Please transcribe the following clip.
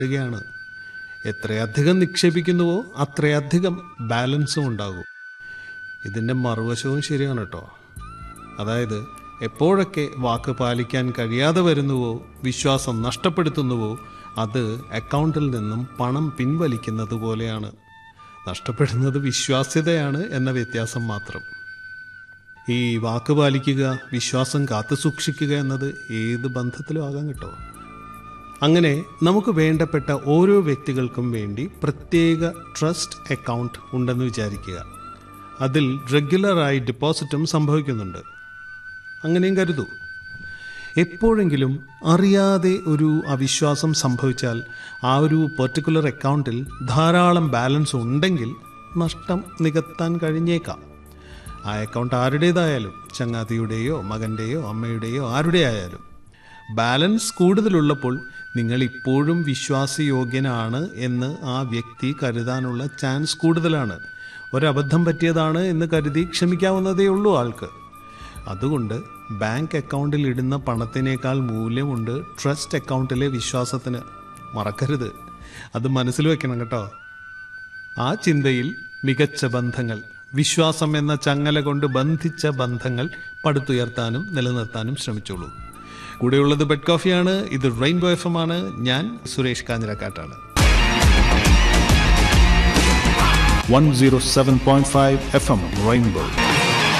വരികയാണ് എത്രയധികം നിക്ഷേപിക്കുന്നുവോ അത്രയധികം ബാലൻസും ഉണ്ടാകും ഇതിൻ്റെ മറുവശവും ശരിയാണ് കേട്ടോ അതായത് എപ്പോഴൊക്കെ വാക്ക് പാലിക്കാൻ കഴിയാതെ വരുന്നുവോ വിശ്വാസം നഷ്ടപ്പെടുത്തുന്നുവോ അത് അക്കൗണ്ടിൽ നിന്നും പണം പിൻവലിക്കുന്നത് പോലെയാണ് നഷ്ടപ്പെടുന്നത് വിശ്വാസ്യതയാണ് എന്ന വ്യത്യാസം മാത്രം ഈ വാക്ക് പാലിക്കുക വിശ്വാസം കാത്തു സൂക്ഷിക്കുക എന്നത് ഏത് ബന്ധത്തിലും ആകാം കേട്ടോ അങ്ങനെ നമുക്ക് വേണ്ടപ്പെട്ട ഓരോ വ്യക്തികൾക്കും വേണ്ടി പ്രത്യേക ട്രസ്റ്റ് അക്കൗണ്ട് ഉണ്ടെന്ന് വിചാരിക്കുക അതിൽ റെഗുലറായി ഡിപ്പോസിറ്റും സംഭവിക്കുന്നുണ്ട് അങ്ങനെയും കരുതൂ എപ്പോഴെങ്കിലും അറിയാതെ ഒരു അവിശ്വാസം സംഭവിച്ചാൽ ആ ഒരു പെർട്ടിക്കുലർ അക്കൗണ്ടിൽ ധാരാളം ബാലൻസ് ഉണ്ടെങ്കിൽ നഷ്ടം നികത്താൻ കഴിഞ്ഞേക്കാം ആ അക്കൗണ്ട് ആരുടേതായാലും ചങ്ങാതിയുടെയോ മകൻ്റെയോ അമ്മയുടെയോ ആരുടെ ആയാലും ബാലൻസ് കൂടുതലുള്ളപ്പോൾ നിങ്ങൾ ഇപ്പോഴും വിശ്വാസയോഗ്യനാണ് എന്ന് ആ വ്യക്തി കരുതാനുള്ള ചാൻസ് കൂടുതലാണ് ഒരബദ്ധം പറ്റിയതാണ് എന്ന് കരുതി ക്ഷമിക്കാവുന്നതേ ഉള്ളൂ ആൾക്ക് അതുകൊണ്ട് ബാങ്ക് അക്കൗണ്ടിൽ ഇടുന്ന പണത്തിനേക്കാൾ മൂല്യമുണ്ട് ട്രസ്റ്റ് അക്കൗണ്ടിലെ വിശ്വാസത്തിന് മറക്കരുത് അത് മനസ്സിൽ വെക്കണം കേട്ടോ ആ ചിന്തയിൽ മികച്ച ബന്ധങ്ങൾ വിശ്വാസം എന്ന ചങ്ങല കൊണ്ട് ബന്ധിച്ച ബന്ധങ്ങൾ പടുത്തുയർത്താനും നിലനിർത്താനും ശ്രമിച്ചോളൂ കൂടെയുള്ളത് ബെഡ് കോഫിയാണ് ഇത് റെയിൻബോ എഫ് എം ആണ് ഞാൻ സുരേഷ് കാഞ്ഞിരക്കാട്ടാണ് 107.5 FM Rainbow.